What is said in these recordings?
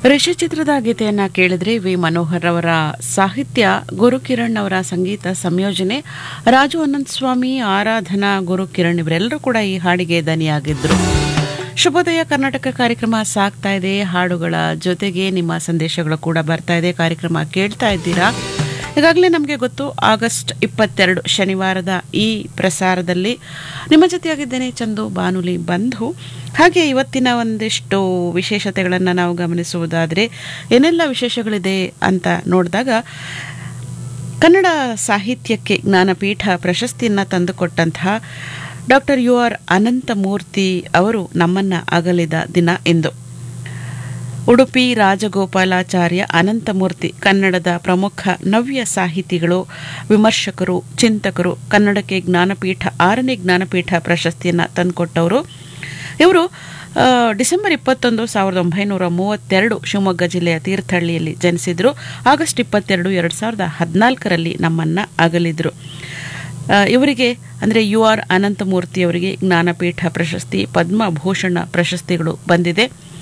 ಋಷಿ ಚಿತ್ರದ ಗೀತೆಯನ್ನ ಕೇಳಿದ್ರೆ ವಿ ಮನೋಹರ್ ಅವರ ಸಾಹಿತ್ಯ ಗುರುಕಿರಣ್ ಅವರ ಸಂಗೀತ ಸಂಯೋಜನೆ ರಾಜು ಅನಂತ್ ಸ್ವಾಮಿ ಆರಾಧನಾ ಗುರುಕಿರಣ್ ಇವರೆಲ್ಲರೂ ಕೂಡ ಈ ಹಾಡಿಗೆ ದನಿಯಾಗಿದ್ರು ಶುಭೋದಯ ಕರ್ನಾಟಕ ಕಾರ್ಯಕ್ರಮ ಸಾಗ್ತಾ ಇದೆ ಹಾಡುಗಳ ಜೊತೆಗೆ ನಿಮ್ಮ ಸಂದೇಶಗಳು ಕೂಡ ಬರ್ತಾ ಇದೆ ಕಾರ್ಯಕ್ರಮ ಕೇಳ್ತಾ ಇದ್ದೀರಾ ಈಗಾಗಲೇ ನಮಗೆ ಗೊತ್ತು ಆಗಸ್ಟ್ ಇಪ್ಪತ್ತೆರಡು ಶನಿವಾರದ ಈ ಪ್ರಸಾರದಲ್ಲಿ ನಿಮ್ಮ ಜೊತೆಯಾಗಿದ್ದೇನೆ ಚಂದು ಬಾನುಲಿ ಬಂಧು ಹಾಗೆ ಇವತ್ತಿನ ಒಂದಿಷ್ಟು ವಿಶೇಷತೆಗಳನ್ನು ನಾವು ಗಮನಿಸುವುದಾದರೆ ಏನೆಲ್ಲ ವಿಶೇಷಗಳಿದೆ ಅಂತ ನೋಡಿದಾಗ ಕನ್ನಡ ಸಾಹಿತ್ಯಕ್ಕೆ ಜ್ಞಾನಪೀಠ ಪ್ರಶಸ್ತಿಯನ್ನು ತಂದುಕೊಟ್ಟಂತಹ ಡಾಕ್ಟರ್ ಯು ಆರ್ ಅನಂತಮೂರ್ತಿ ಅವರು ನಮ್ಮನ್ನ ಅಗಲಿದ ದಿನ ಎಂದು ಉಡುಪಿ ರಾಜಗೋಪಾಲಾಚಾರ್ಯ ಅನಂತಮೂರ್ತಿ ಕನ್ನಡದ ಪ್ರಮುಖ ನವ್ಯ ಸಾಹಿತಿಗಳು ವಿಮರ್ಶಕರು ಚಿಂತಕರು ಕನ್ನಡಕ್ಕೆ ಜ್ಞಾನಪೀಠ ಆರನೇ ಜ್ಞಾನಪೀಠ ಪ್ರಶಸ್ತಿಯನ್ನು ತಂದುಕೊಟ್ಟವರು ಇವರು ಆ, ಡಿಸೆಂಬರ್ ಇಪ್ಪತ್ತೊಂದು ಸಾವಿರದ ಒಂಬೈನೂರ ಮೂವತ್ತೆರಡು ಶಿವಮೊಗ್ಗ ಜಿಲ್ಲೆಯ ತೀರ್ಥಹಳ್ಳಿಯಲ್ಲಿ ಜನಿಸಿದ್ರು ಆಗಸ್ಟ್ ಇಪ್ಪತ್ತೆರಡು ಎರಡು ಸಾವಿರದ ಹದಿನಾಲ್ಕರಲ್ಲಿ ನಮ್ಮನ್ನ ಅಗಲಿದ್ರು ಆ, ಇವರಿಗೆ ಅಂದರೆ ಯು ಆರ್ ಅನಂತಮೂರ್ತಿ ಅವರಿಗೆ ಜ್ಞಾನಪೀಠ ಪ್ರಶಸ್ತಿ ಪದ್ಮಭೂಷಣ ಪ್ರಶಸ್ತಿಗಳು ಬಂದಿದೆ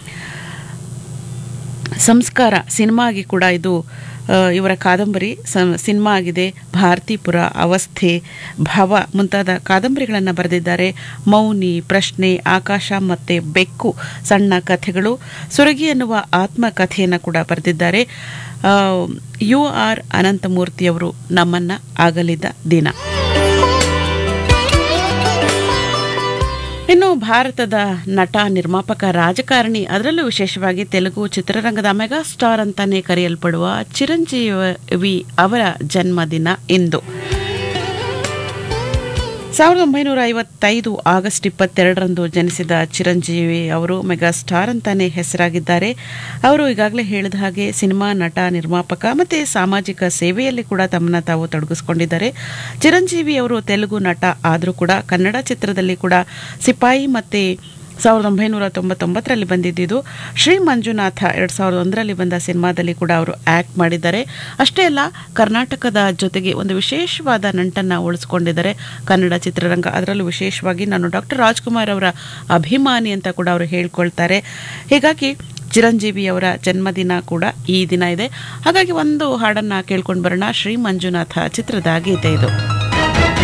ಸಂಸ್ಕಾರ ಸಿನಿಮಾಗೆ ಕೂಡ ಇದು ಆ, ಇವರ ಕಾದಂಬರಿ ಸ- ಸಿನಿಮಾ ಆಗಿದೆ ಭಾರತೀಪುರ ಅವಸ್ಥೆ ಭವ ಮುಂತಾದ ಕಾದಂಬರಿಗಳನ್ನು ಬರೆದಿದ್ದಾರೆ ಮೌನಿ ಪ್ರಶ್ನೆ ಆಕಾಶ ಮತ್ತು ಬೆಕ್ಕು ಸಣ್ಣ ಕಥೆಗಳು ಸುರಗಿ ಎನ್ನುವ ಆತ್ಮಕಥೆಯನ್ನು ಕೂಡ ಬರೆದಿದ್ದಾರೆ ಆ, ಯು ಆರ್ ಅನಂತಮೂರ್ತಿಯವರು ನಮ್ಮನ್ನ ಆಗಲಿದ ದಿನ ಇನ್ನು ಭಾರತದ ನಟ ನಿರ್ಮಾಪಕ ರಾಜಕಾರಣಿ ಅದರಲ್ಲೂ ವಿಶೇಷವಾಗಿ ತೆಲುಗು ಚಿತ್ರರಂಗದ ಮೆಗಾ ಸ್ಟಾರ್ ಅಂತಾನೆ ಕರೆಯಲ್ಪಡುವ ಚಿರಂಜೀವಿ ಅವರ ಜನ್ಮದಿನ ಇಂದು ಸಾವಿರದ ಒಂಬೈನೂರ ಐವತ್ತೈದು ಆಗಸ್ಟ್ ಇಪ್ಪತ್ತೆರಡರಂದು ಜನಿಸಿದ ಚಿರಂಜೀವಿ ಅವರು ಮೆಗಾ ಸ್ಟಾರ್ ಅಂತಾನೆ ಹೆಸರಾಗಿದ್ದಾರೆ ಅವರು ಈಗಾಗಲೇ ಹೇಳಿದ ಹಾಗೆ ಸಿನಿಮಾ ನಟ ನಿರ್ಮಾಪಕ ಮತ್ತು ಸಾಮಾಜಿಕ ಸೇವೆಯಲ್ಲಿ ಕೂಡ ತಮ್ಮನ್ನ ತಾವು ತೊಡಗಿಸ್ಕೊಂಡಿದ್ದಾರೆ ಚಿರಂಜೀವಿ ಅವರು ತೆಲುಗು ನಟ ಆದರೂ ಕೂಡ ಕನ್ನಡ ಚಿತ್ರದಲ್ಲಿ ಕೂಡ ಸಿಪಾಯಿ ಮತ್ತು ಸಾವಿರದ ಒಂಬೈನೂರ ತೊಂಬತ್ತೊಂಬತ್ತರಲ್ಲಿ ಬಂದಿದ್ದಿದ್ದು ಶ್ರೀ ಮಂಜುನಾಥ ಎರಡು ಸಾವಿರದ ಒಂದರಲ್ಲಿ ಬಂದ ಸಿನಿಮಾದಲ್ಲಿ ಕೂಡ ಅವರು ಆ್ಯಕ್ಟ್ ಮಾಡಿದ್ದಾರೆ ಅಷ್ಟೇ ಅಲ್ಲ ಕರ್ನಾಟಕದ ಜೊತೆಗೆ ಒಂದು ವಿಶೇಷವಾದ ನಂಟನ್ನು ಉಳಿಸ್ಕೊಂಡಿದ್ದಾರೆ ಕನ್ನಡ ಚಿತ್ರರಂಗ ಅದರಲ್ಲೂ ವಿಶೇಷವಾಗಿ ನಾನು ಡಾಕ್ಟರ್ ರಾಜ್ಕುಮಾರ್ ಅವರ ಅಭಿಮಾನಿ ಅಂತ ಕೂಡ ಅವರು ಹೇಳ್ಕೊಳ್ತಾರೆ ಹೀಗಾಗಿ ಚಿರಂಜೀವಿ ಅವರ ಜನ್ಮದಿನ ಕೂಡ ಈ ದಿನ ಇದೆ ಹಾಗಾಗಿ ಒಂದು ಹಾಡನ್ನು ಕೇಳ್ಕೊಂಡು ಬರೋಣ ಶ್ರೀ ಮಂಜುನಾಥ ಚಿತ್ರದ ಗೀತೆ ಇದು